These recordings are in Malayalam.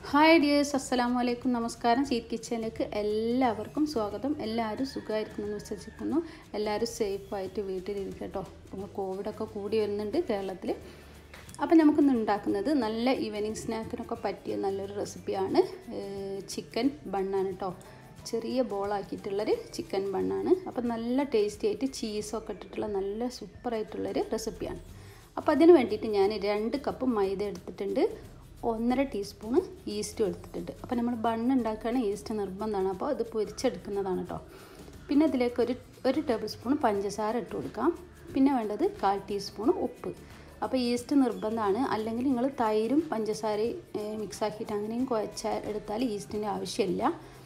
ഹായ് ഡിയേഴ്സ് അസ്സലാമു അലൈക്കും നമസ്കാരം സീറ്റ് കിച്ചണിലേക്ക് എല്ലാവർക്കും സ്വാഗതം എല്ലാവരും സുഖമായിരിക്കുമെന്ന് വിശ്വസിക്കുന്നു എല്ലാവരും സേഫായിട്ട് വീട്ടിലിരിക്കുക കേട്ടോ ഇപ്പോൾ കോവിഡൊക്കെ കൂടി വരുന്നുണ്ട് കേരളത്തിൽ അപ്പം നമുക്കിന്ന് ഉണ്ടാക്കുന്നത് നല്ല ഈവനിങ് സ്നാക്കിനൊക്കെ പറ്റിയ നല്ലൊരു റെസിപ്പിയാണ് ചിക്കൻ ബണ്ണാണ് കേട്ടോ ചെറിയ ബോളാക്കിയിട്ടുള്ളൊരു ചിക്കൻ ബണ്ണാണ് അപ്പം നല്ല ടേസ്റ്റി ആയിട്ട് ചീസൊക്കെ ഇട്ടിട്ടുള്ള നല്ല സൂപ്പറായിട്ടുള്ളൊരു റെസിപ്പിയാണ് അപ്പോൾ അതിന് വേണ്ടിയിട്ട് ഞാൻ രണ്ട് കപ്പ് മൈദ എടുത്തിട്ടുണ്ട് ഒന്നര ടീസ്പൂണ് ഈസ്റ്റും എടുത്തിട്ടുണ്ട് അപ്പോൾ നമ്മൾ ബണ്ണ് ഉണ്ടാക്കുകയാണെങ്കിൽ ഈസ്റ്റ് നിർബന്ധമാണ് അപ്പോൾ അത് പൊരിച്ചെടുക്കുന്നതാണ് കേട്ടോ പിന്നെ അതിലേക്ക് ഒരു ഒരു ടേബിൾ സ്പൂൺ പഞ്ചസാര ഇട്ട് കൊടുക്കാം പിന്നെ വേണ്ടത് കാൽ ടീസ്പൂൺ ഉപ്പ് അപ്പോൾ ഈസ്റ്റ് നിർബന്ധമാണ് അല്ലെങ്കിൽ നിങ്ങൾ തൈരും പഞ്ചസാരയും മിക്സ് ആക്കിയിട്ട് അങ്ങനെയും കുഴച്ച എടുത്താൽ ഈസ്റ്റിൻ്റെ ആവശ്യമില്ല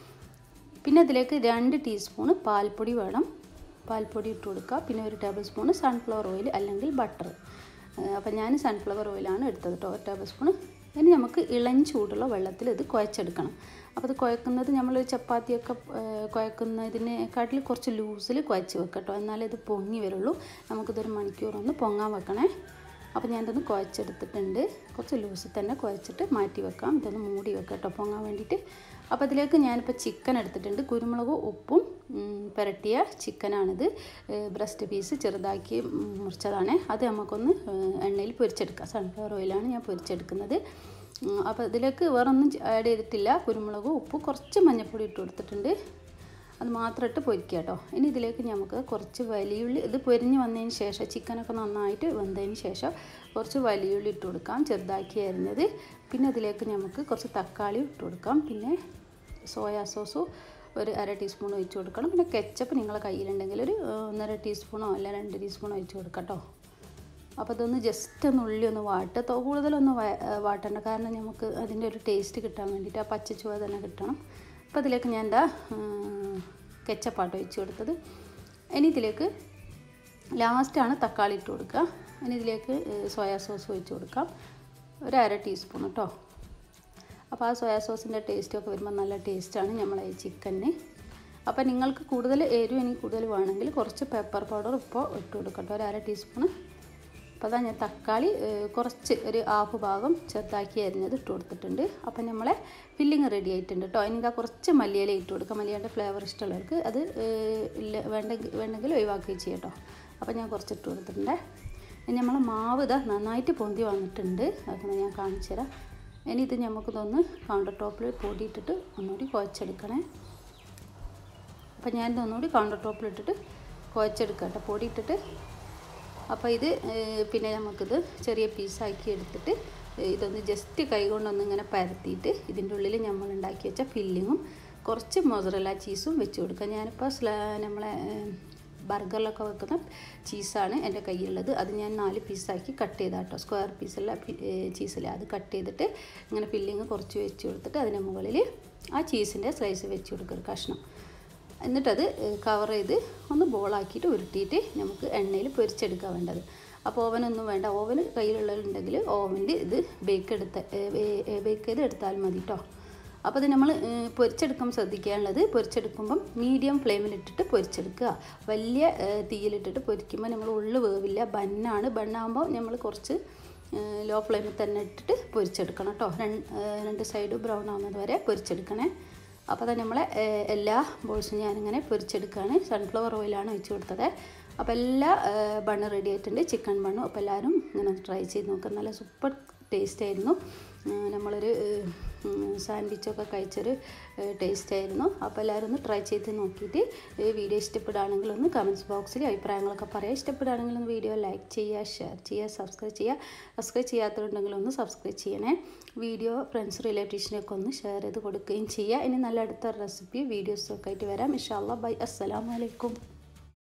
പിന്നെ അതിലേക്ക് രണ്ട് ടീസ്പൂണ് പാൽപ്പൊടി വേണം പാൽപ്പൊടി ഇട്ട് കൊടുക്കുക പിന്നെ ഒരു ടേബിൾ സ്പൂണ് സൺഫ്ലവർ ഓയിൽ അല്ലെങ്കിൽ ബട്ടർ അപ്പോൾ ഞാൻ സൺഫ്ലവർ ഓയിലാണ് എടുത്തത് കേട്ടോ ഒരു ടേബിൾ സ്പൂണ് ഇനി നമുക്ക് ഇളം ചൂടുള്ള വെള്ളത്തിൽ ഇത് കുഴച്ചെടുക്കണം അപ്പോൾ അത് കുഴക്കുന്നത് നമ്മൾ ചപ്പാത്തിയൊക്കെ കുഴക്കുന്നതിനെക്കാട്ടിൽ കുറച്ച് ലൂസിൽ കുഴച്ച് വെക്കാം കേട്ടോ എന്നാലേ ഇത് പൊങ്ങി വരുള്ളൂ നമുക്കിതൊരു മണിക്കൂറൊന്ന് പൊങ്ങാൻ വെക്കണേ അപ്പോൾ ഞാനിതൊന്ന് കുഴച്ചെടുത്തിട്ടുണ്ട് കുറച്ച് ലൂസിൽ തന്നെ കുഴച്ചിട്ട് മാറ്റി വെക്കാം ഇതൊന്ന് മൂടി വെക്കാം കേട്ടോ പൊങ്ങാൻ വേണ്ടിയിട്ട് അപ്പോൾ അതിലേക്ക് ഞാനിപ്പോൾ ചിക്കൻ എടുത്തിട്ടുണ്ട് കുരുമുളകും ഉപ്പും പുരട്ടിയ ചിക്കനാണിത് ബ്രസ്റ്റ് പീസ് ചെറുതാക്കി മുറിച്ചതാണ് അത് നമുക്കൊന്ന് എണ്ണയിൽ പൊരിച്ചെടുക്കാം സൺഫ്ലവർ ഓയിലാണ് ഞാൻ പൊരിച്ചെടുക്കുന്നത് അപ്പോൾ ഇതിലേക്ക് വേറൊന്നും ആഡ് ചെയ്തിട്ടില്ല കുരുമുളകും ഉപ്പ് കുറച്ച് മഞ്ഞൾപ്പൊടി ഇട്ട് കൊടുത്തിട്ടുണ്ട് അത് മാത്രം ഇട്ട് പൊരിക്കുക കേട്ടോ ഇനി ഇതിലേക്ക് നമുക്ക് കുറച്ച് വലിയുള്ളി ഇത് പൊരിഞ്ഞ് വന്നതിന് ശേഷം ചിക്കനൊക്കെ നന്നായിട്ട് വെന്തതിന് ശേഷം കുറച്ച് വലിയുള്ളി ഇട്ട് കൊടുക്കാം ചെറുതാക്കി അരിഞ്ഞത് പിന്നെ അതിലേക്ക് നമുക്ക് കുറച്ച് തക്കാളി ഇട്ട് കൊടുക്കാം പിന്നെ സോയാ സോസും ഒരു അര ടീസ്പൂൺ ഒഴിച്ച് കൊടുക്കണം പിന്നെ കെച്ചപ്പ് നിങ്ങളെ കയ്യിലുണ്ടെങ്കിൽ ഒരു ഒന്നര ടീസ്പൂണോ അല്ല രണ്ട് ടീസ്പൂണോ ഒഴിച്ച് കൊടുക്കാം കേട്ടോ അപ്പോൾ അതൊന്ന് ജസ്റ്റ് ഒന്ന് ഉള്ളി ഒന്ന് വാട്ട കൂടുതലൊന്നും വാട്ടണ്ട കാരണം നമുക്ക് അതിൻ്റെ ഒരു ടേസ്റ്റ് കിട്ടാൻ വേണ്ടിയിട്ട് ആ പച്ച ചുവ തന്നെ കിട്ടണം അപ്പോൾ അതിലേക്ക് ഞാൻ എന്താ കെച്ചപ്പാട്ട് ഒഴിച്ച് കൊടുത്തത് ഇനി ഇതിലേക്ക് ലാസ്റ്റാണ് തക്കാളി ഇട്ട് കൊടുക്കുക ഇനി ഇതിലേക്ക് സോയാ സോസ് ഒഴിച്ച് കൊടുക്കാം ഒരു അര ടീസ്പൂൺ കേട്ടോ അപ്പോൾ ആ സോയാ സോസിൻ്റെ ടേസ്റ്റൊക്കെ വരുമ്പോൾ നല്ല ടേസ്റ്റാണ് നമ്മളെ ഈ ചിക്കന് അപ്പോൾ നിങ്ങൾക്ക് കൂടുതൽ എരിവ് എനിക്ക് കൂടുതൽ വേണമെങ്കിൽ കുറച്ച് പെപ്പർ പൗഡർ ഇപ്പോൾ ഇട്ട് കൊടുക്കട്ടോ ഒരു അര ടീസ്പൂണ് അപ്പോൾ അതാ ഞാൻ തക്കാളി കുറച്ച് ഒരു ഹാഫ് ഭാഗം ചെറുതാക്കി അരിഞ്ഞത് ഇട്ട് കൊടുത്തിട്ടുണ്ട് അപ്പോൾ നമ്മളെ ഫില്ലിങ് റെഡി ആയിട്ടുണ്ട് കേട്ടോ എനിക്ക് ആ കുറച്ച് മല്ലിയില ഇട്ട് കൊടുക്കാം മല്ലിയുടെ ഫ്ലേവർ ഇഷ്ടമുള്ളവർക്ക് അത് ഇല്ല വേണ്ടെങ്കിൽ വേണ്ടെങ്കിൽ ഒഴിവാക്കുകയും ചെയ്യാം കേട്ടോ അപ്പോൾ ഞാൻ കുറച്ച് ഇട്ട് കൊടുത്തിട്ടുണ്ട് ഇനി നമ്മളെ മാവ് ഇതാ നന്നായിട്ട് പൊന്തി വന്നിട്ടുണ്ട് അതൊന്ന് ഞാൻ കാണിച്ചു തരാം ഇനി ഇത് നമുക്കിതൊന്ന് കൗണ്ടർ ടോപ്പിൽ പൊടിയിട്ടിട്ട് ഒന്നുകൂടി കുഴച്ചെടുക്കണേ അപ്പോൾ ഞാൻ ഇതൊന്നുകൂടി കൗണ്ടർ ടോപ്പിലിട്ടിട്ട് കുഴച്ചെടുക്കാം കേട്ടോ പൊടിയിട്ടിട്ട് അപ്പോൾ ഇത് പിന്നെ നമുക്കിത് ചെറിയ പീസാക്കി എടുത്തിട്ട് ഇതൊന്ന് ജസ്റ്റ് കൈകൊണ്ടൊന്ന് ഇങ്ങനെ പരത്തിയിട്ട് ഇതിൻ്റെ ഉള്ളിൽ നമ്മൾ ഉണ്ടാക്കി വെച്ച ഫില്ലിങ്ങും കുറച്ച് മൊസറല്ല ചീസും വെച്ച് കൊടുക്കുക ഞാനിപ്പോൾ നമ്മളെ ബർഗറിലൊക്കെ വെക്കുന്ന ചീസാണ് എൻ്റെ കയ്യിലുള്ളത് അത് ഞാൻ നാല് പീസാക്കി കട്ട് ചെയ്താൽ കേട്ടോ സ്ക്വയർ പീസല്ല ചീസില്ല അത് കട്ട് ചെയ്തിട്ട് ഇങ്ങനെ ഫില്ലിങ് കുറച്ച് വെച്ച് കൊടുത്തിട്ട് അതിന് മുകളിൽ ആ ചീസിൻ്റെ സ്ലൈസ് വെച്ച് കൊടുക്കുക ഒരു കഷ്ണം എന്നിട്ടത് കവർ ചെയ്ത് ഒന്ന് ബോളാക്കിയിട്ട് ഉരുട്ടിയിട്ട് നമുക്ക് എണ്ണയിൽ പൊരിച്ചെടുക്കാൻ വേണ്ടത് അപ്പോൾ ഓവനൊന്നും വേണ്ട ഓവൻ കയ്യിലുള്ളതുണ്ടെങ്കിൽ ഓവനിൽ ഇത് ബേക്ക് എടുത്ത ബേക്ക് ചെയ്ത് എടുത്താൽ മതി കേട്ടോ അപ്പോൾ അത് നമ്മൾ പൊരിച്ചെടുക്കുമ്പോൾ ശ്രദ്ധിക്കാനുള്ളത് പൊരിച്ചെടുക്കുമ്പം മീഡിയം ഫ്ലെയിമിലിട്ടിട്ട് പൊരിച്ചെടുക്കുക വലിയ തീയിലിട്ടിട്ട് പൊരിക്കുമ്പോൾ നമ്മൾ ഉള്ളു വേവില്ല ബണ്ണാണ് ബണ്ണാകുമ്പോൾ നമ്മൾ കുറച്ച് ലോ ഫ്ലെയിമിൽ തന്നെ ഇട്ടിട്ട് പൊരിച്ചെടുക്കണം കേട്ടോ രണ്ട് സൈഡ് ബ്രൗൺ ആവുന്നത് വരെ പൊരിച്ചെടുക്കണേ അപ്പോൾ തന്നെ നമ്മളെ എല്ലാ ബോൾസും ഞാനിങ്ങനെ പൊരിച്ചെടുക്കുകയാണ് സൺഫ്ലവർ ഓയിലാണ് ഒഴിച്ച് കൊടുത്തത് അപ്പോൾ എല്ലാ ബണ്ണ് റെഡി ആയിട്ടുണ്ട് ചിക്കൻ ബണ്ണും അപ്പോൾ എല്ലാവരും ഇങ്ങനെ ട്രൈ ചെയ്ത് നോക്കുക നല്ല സൂപ്പർ ടേസ്റ്റ് ആയിരുന്നു നമ്മളൊരു സാൻഡ്വിച്ചൊക്കെ കഴിച്ചൊരു ടേസ്റ്റ് ആയിരുന്നു അപ്പോൾ എല്ലാവരും ഒന്ന് ട്രൈ ചെയ്ത് നോക്കിയിട്ട് വീഡിയോ ഇഷ്ടപ്പെടുകയാണെങ്കിൽ ഒന്ന് കമൻറ്റ്സ് ബോക്സിൽ അഭിപ്രായങ്ങളൊക്കെ പറയാം ഇഷ്ടപ്പെടുകയാണെങ്കിൽ ഒന്ന് വീഡിയോ ലൈക്ക് ചെയ്യുക ഷെയർ ചെയ്യുക സബ്സ്ക്രൈബ് ചെയ്യുക സബ്സ്ക്രൈബ് ചെയ്യാത്തവരുണ്ടെങ്കിൽ ഒന്ന് സബ്സ്ക്രൈബ് ചെയ്യണേ വീഡിയോ ഫ്രണ്ട്സ് റിലേറ്റീവ്സിനൊക്കെ ഒന്ന് ഷെയർ ചെയ്ത് കൊടുക്കുകയും ചെയ്യുക ഇനി നല്ല അടുത്ത റെസിപ്പി വീഡിയോസൊക്കെ ആയിട്ട് വരാം ഇൻഷാല്ല ബൈ അസ്സലാമലൈക്കും